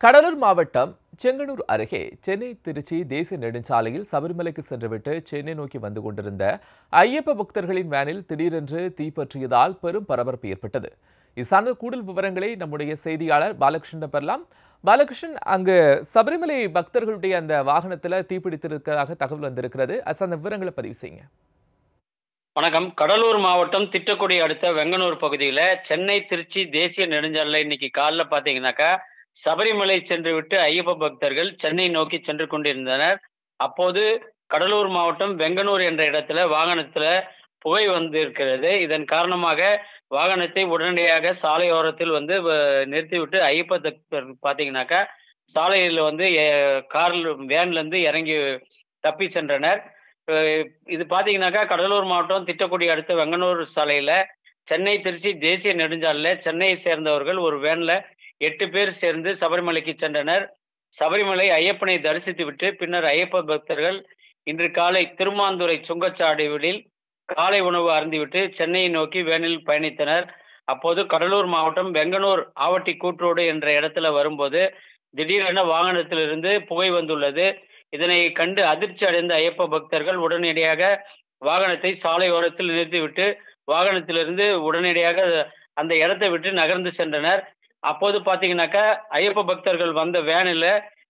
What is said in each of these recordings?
கடலூர் மாவட்டம் செங்கனூர் அருகே சென்னை திருச்சி தேசிய நெடுஞ்சாலையில் சபரிமலைக்கு சென்றுவிட்டு சென்னை நோக்கி வந்து கொண்டிருந்த ஐயப்ப பக்தர்களின் வேனில் திடீரென்று தீப்பற்றியதால் பெரும் பரபரப்பு ஏற்பட்டது இது சார்ந்த கூடுதல் விவரங்களை நம்முடைய செய்தியாளர் பாலகிருஷ்ணன் பெறலாம் பாலகிருஷ்ணன் அங்கு சபரிமலை பக்தர்களுடைய அந்த வாகனத்துல தீப்பிடித்திருக்கிறதாக தகவல் வந்திருக்கிறது அது சார்ந்த விவரங்களை பதிவு செய்யுங்க வணக்கம் கடலூர் மாவட்டம் திட்டக்குடி அடுத்த வெங்கனூர் பகுதியில் சென்னை திருச்சி தேசிய நெடுஞ்சாலை இன்னைக்கு காலைல பார்த்தீங்கன்னாக்கா சபரிமலை சென்று விட்டு ஐயப்ப பக்தர்கள் சென்னை நோக்கி சென்று கொண்டிருந்தனர் அப்போது கடலூர் மாவட்டம் வெங்கனூர் என்ற இடத்துல வாகனத்துல புகை வந்து இருக்கிறது இதன் காரணமாக வாகனத்தை உடனடியாக சாலையோரத்தில் வந்து வ- நிறுத்திவிட்டு ஐயப்ப பக்தர் பார்த்தீங்கன்னாக்கா சாலையில் வந்து எ- கார்ல வேன்ல இருந்து இறங்கி தப்பி சென்றனர் அஹ் இது பாத்தீங்கன்னாக்கா கடலூர் மாவட்டம் திட்டக்குடி அடுத்த வெங்கனூர் சாலையில சென்னை திருச்சி தேசிய நெடுஞ்சாலையில சென்னையை சேர்ந்தவர்கள் ஒரு வேன்ல எட்டு பேர் சேர்ந்து சபரிமலைக்கு சென்றனர் சபரிமலை ஐயப்பனை தரிசித்து விட்டு பின்னர் ஐயப்ப பக்தர்கள் இன்று காலை திருமாந்துறை சுங்கச்சாவடியில் காலை உணவு அருந்திவிட்டு சென்னையை நோக்கி வேனில் பயணித்தனர் அப்போது கடலூர் மாவட்டம் வெங்கனூர் ஆவட்டி கூற்றோடு என்ற இடத்துல வரும்போது திடீரென வாகனத்திலிருந்து புகை வந்துள்ளது இதனை கண்டு அதிர்ச்சி அடைந்த ஐயப்ப பக்தர்கள் உடனடியாக வாகனத்தை சாலையோரத்தில் நிறுத்திவிட்டு வாகனத்திலிருந்து உடனடியாக அந்த இடத்தை விட்டு நகர்ந்து சென்றனர் அப்போது பாத்தீங்கன்னாக்கா ஐயப்ப பக்தர்கள் வந்த வேனில்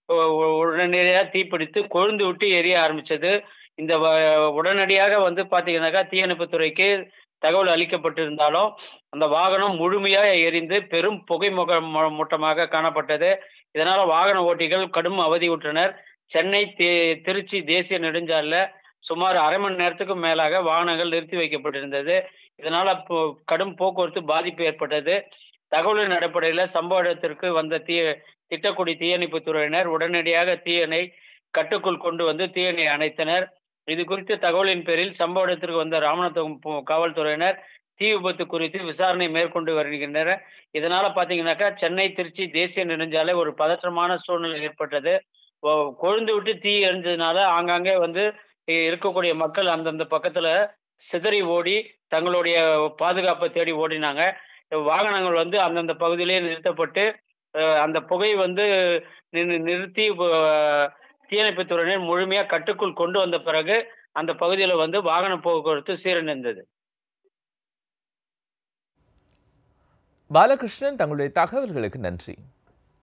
உடனடியாக தீப்பிடித்து கொழுந்து விட்டு எரிய ஆரம்பிச்சது இந்த வ- உடனடியாக வந்து பாத்தீங்கன்னாக்கா தீயணைப்புத்துறைக்கு தகவல் அளிக்கப்பட்டிருந்தாலும் அந்த வாகனம் முழுமையாக எரிந்து பெரும் புகை முக மு- மூட்டமாக காணப்பட்டது இதனால வாகன ஓட்டிகள் கடும் அவதியுற்றனர் சென்னை தி- திருச்சி தேசிய நெடுஞ்சாலைல சுமார் அரை மணி நேரத்துக்கும் மேலாக வாகனங்கள் நிறுத்தி வைக்கப்பட்டிருந்தது இதனால போ- கடும் போக்குவரத்து பாதிப்பு ஏற்பட்டது தகவலின் அடிப்படையில் சம்பவ இடத்திற்கு வந்த தீ திட்டக்குடி தீயணைப்புத் துறையினர் உடனடியாக தீயணை கட்டுக்குள் கொண்டு வந்து தீயணை அணைத்தனர் இது குறித்து தகவலின் பேரில் சம்பவ இடத்திற்கு வந்த ராமநாதபுரம் போ- காவல்துறையினர் தீ விபத்து குறித்து விசாரணை மேற்கொண்டு வருகின்றனர் இதனால பாத்தீங்கன்னாக்கா சென்னை திருச்சி தேசிய நெடுஞ்சாலை ஒரு பதற்றமான சூழ்நிலை ஏற்பட்டது ஒ- கொழுந்து விட்டு தீ எரிஞ்சதுனால ஆங்காங்கே வந்து இ- இருக்கக்கூடிய மக்கள் அந்தந்த பக்கத்துல சிதறி ஓடி தங்களுடைய பாதுகாப்பை தேடி ஓடினாங்க வாகனங்கள் வந்து அந்தந்த பகுதியிலே நிறுத்தப்பட்டு அஹ், அந்த புகை வந்து நின்னு- நிறுத்தி அஹ், தீயணைப்புத்துறையினர் முழுமையா கட்டுக்குள் கொண்டு வந்த பிறகு அந்த பகுதியில வந்து வாகன போக்குவரத்து சீரழிந்தது பாலகிருஷ்ணன் தங்களுடைய தகவல்களுக்கு நன்றி